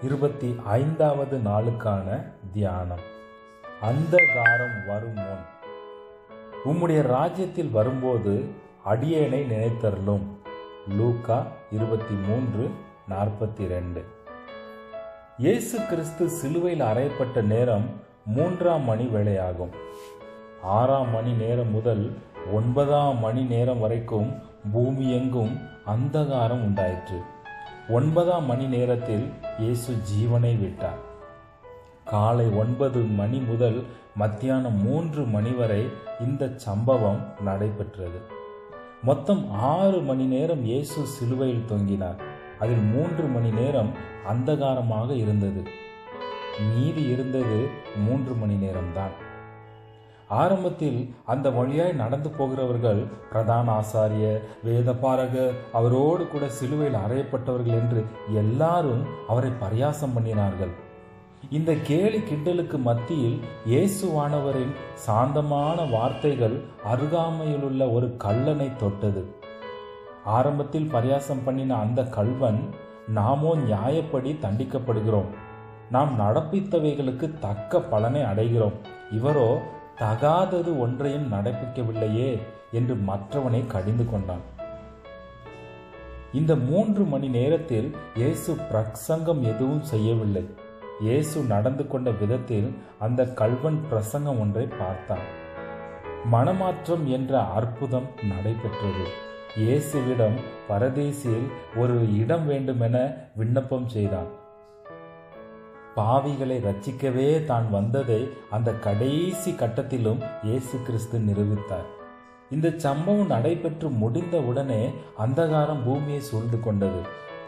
இருபத்தி ஐந்தாவது நாளுக்கான தியானம் அந்தகாரம் வரும் முன் உம்முடைய ராஜ்யத்தில் வரும்போது அடியேனை நினைத்தருளும் லூக்கா இருபத்தி மூன்று நாற்பத்தி ரெண்டு இயேசு கிறிஸ்து சிலுவையில் அறையப்பட்ட நேரம் மூன்றாம் மணி வேளையாகும் ஆறாம் மணி நேரம் முதல் ஒன்பதாம் மணி நேரம் வரைக்கும் பூமி எங்கும் அந்தகாரம் உண்டாயிற்று ஒன்பதாம் மணி நேரத்தில் இயேசு ஜீவனை விட்டார் காலை ஒன்பது மணி முதல் மத்தியானம் மூன்று மணி வரை இந்த சம்பவம் நடைபெற்றது மொத்தம் ஆறு மணி நேரம் இயேசு சிலுவையில் தொங்கினார் அதில் மூன்று மணி நேரம் அந்தகாரமாக இருந்தது மீதி இருந்தது மூன்று மணி நேரம்தான் ஆரம்பத்தில் அந்த வழியாய் நடந்து போகிறவர்கள் பிரதான ஆசாரியர் வேதபாரகர் அவரோடு கூட சிலுவையில் அறையப்பட்டவர்கள் என்று எல்லாரும் அவரை பரியாசம் பண்ணினார்கள் இந்த கேலி கிண்டலுக்கு மத்தியில் இயேசுவானவரின் சாந்தமான வார்த்தைகள் அருகாமையிலுள்ள ஒரு கல்லனை தொட்டது ஆரம்பத்தில் பரியாசம் பண்ணின அந்த கல்வன் நாமோ நியாயப்படி தண்டிக்கப்படுகிறோம் நாம் நடப்பித்தவைகளுக்கு தக்க பலனை அடைகிறோம் இவரோ தகாதது ஒன்றையும் நடப்பிக்கவில்லையே என்று மற்றவனை கடிந்து கொண்டான் இந்த மூன்று மணி நேரத்தில் இயேசு பிரசங்கம் எதுவும் செய்யவில்லை இயேசு நடந்து கொண்ட விதத்தில் அந்த கல்வன் பிரசங்கம் ஒன்றை பார்த்தான் மனமாற்றம் என்ற அற்புதம் நடைபெற்றது இயேசுவிடம் பரதேசியில் ஒரு இடம் வேண்டுமென விண்ணப்பம் செய்தான் பாவிகளை ரட்சிக்கவே தான் வந்ததை அந்த கடைசி கட்டத்திலும் இயேசு கிறிஸ்து நிரூபித்தார் இந்த சம்பவம் நடைபெற்று முடிந்த உடனே அந்தகாரம் பூமியை சூழ்ந்து கொண்டது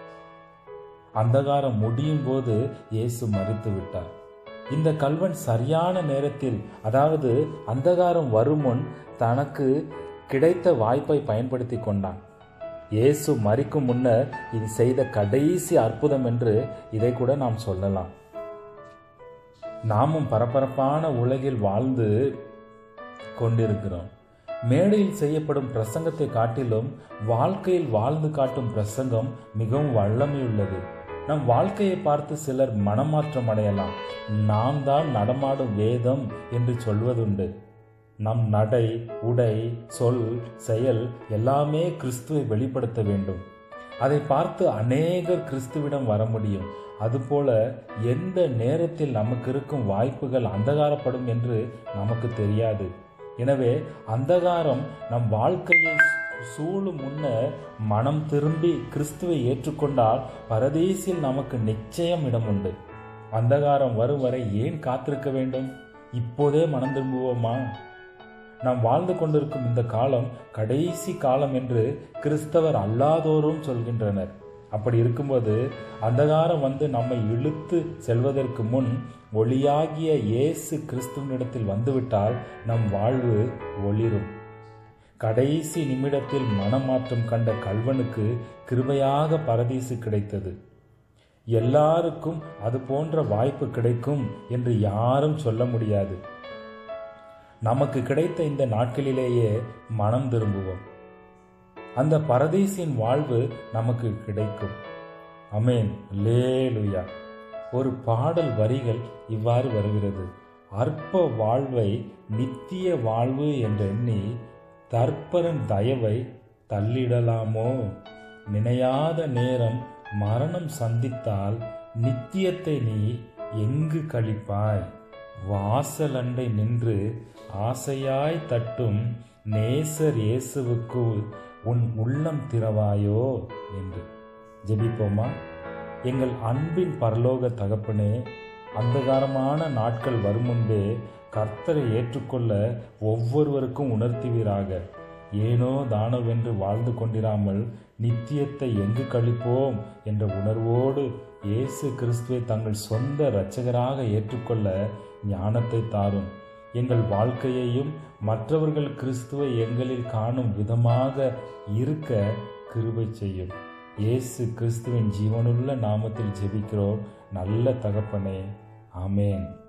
அந்தகாரம் முடியும் போது இயேசு மறித்து விட்டார் இந்த கல்வன் சரியான நேரத்தில் அதாவது அந்தகாரம் வரும் முன் தனக்கு கிடைத்த வாய்ப்பை பயன்படுத்தி கொண்டான் இயேசு மறிக்கும் முன்னர் இது செய்த கடைசி அற்புதம் என்று இதை கூட நாம் சொல்லலாம் நாமும் பரபரப்பான உலகில் வாழ்ந்து கொண்டிருக்கிறோம் மேடையில் செய்யப்படும் பிரசங்கத்தை காட்டிலும் வாழ்க்கையில் வாழ்ந்து காட்டும் பிரசங்கம் மிகவும் வல்லமையுள்ளது நம் வாழ்க்கையை பார்த்து சிலர் மனமாற்றம் அடையலாம் நாம் தான் நடமாடும் வேதம் என்று சொல்வதுண்டு நம் நடை உடை சொல் செயல் எல்லாமே கிறிஸ்துவை வெளிப்படுத்த வேண்டும் அதை பார்த்து அநேகர் கிறிஸ்துவிடம் வர முடியும் அதுபோல எந்த நேரத்தில் நமக்கு இருக்கும் வாய்ப்புகள் அந்தகாரப்படும் என்று நமக்கு தெரியாது எனவே அந்தகாரம் நம் வாழ்க்கையை சூழும் முன்னர் மனம் திரும்பி கிறிஸ்துவை ஏற்றுக்கொண்டால் பரதேசில் நமக்கு நிச்சயம் இடம் உண்டு அந்தகாரம் வரும் வரை ஏன் காத்திருக்க வேண்டும் இப்போதே மனம் திரும்புவோமா நாம் வாழ்ந்து கொண்டிருக்கும் இந்த காலம் கடைசி காலம் என்று கிறிஸ்தவர் அல்லாதோரும் சொல்கின்றனர் அப்படி இருக்கும்போது அந்தகாரம் வந்து நம்மை இழுத்து செல்வதற்கு முன் ஒளியாகிய இயேசு கிறிஸ்துவனிடத்தில் வந்துவிட்டால் நம் வாழ்வு ஒளிரும் கடைசி நிமிடத்தில் மனமாற்றம் கண்ட கல்வனுக்கு கிருபையாக பரதீசு கிடைத்தது எல்லாருக்கும் அது போன்ற வாய்ப்பு கிடைக்கும் என்று யாரும் சொல்ல முடியாது நமக்கு கிடைத்த இந்த நாட்களிலேயே மனம் திரும்புவோம் அந்த பரதேசின் வாழ்வு நமக்கு கிடைக்கும் அமேன் லேலுயா ஒரு பாடல் வரிகள் இவ்வாறு வருகிறது அற்ப வாழ்வை நித்திய வாழ்வு என்றெண்ணி தற்பரன் தயவை தள்ளிடலாமோ நினையாத நேரம் மரணம் சந்தித்தால் நித்தியத்தை நீ எங்கு கழிப்பாய் வாசலண்டை நின்று ஆசையாய் தட்டும் நேசர் இயேசுவுக்கு உன் உள்ளம் திறவாயோ என்று ஜெபிப்போமா எங்கள் அன்பின் பரலோக தகப்பனே அந்தகாரமான நாட்கள் வரும் முன்பே கர்த்தரை ஏற்றுக்கொள்ள ஒவ்வொருவருக்கும் உணர்த்துவீராக ஏனோ தானவென்று வாழ்ந்து கொண்டிராமல் நித்தியத்தை எங்கு கழிப்போம் என்ற உணர்வோடு இயேசு கிறிஸ்துவை தங்கள் சொந்த இரட்சகராக ஏற்றுக்கொள்ள ஞானத்தை தாரும் எங்கள் வாழ்க்கையையும் மற்றவர்கள் கிறிஸ்துவை எங்களில் காணும் விதமாக இருக்க கிருபை செய்யும் இயேசு கிறிஸ்துவின் ஜீவனுள்ள நாமத்தில் ஜெபிக்கிறோம் நல்ல தகப்பனே ஆமேன்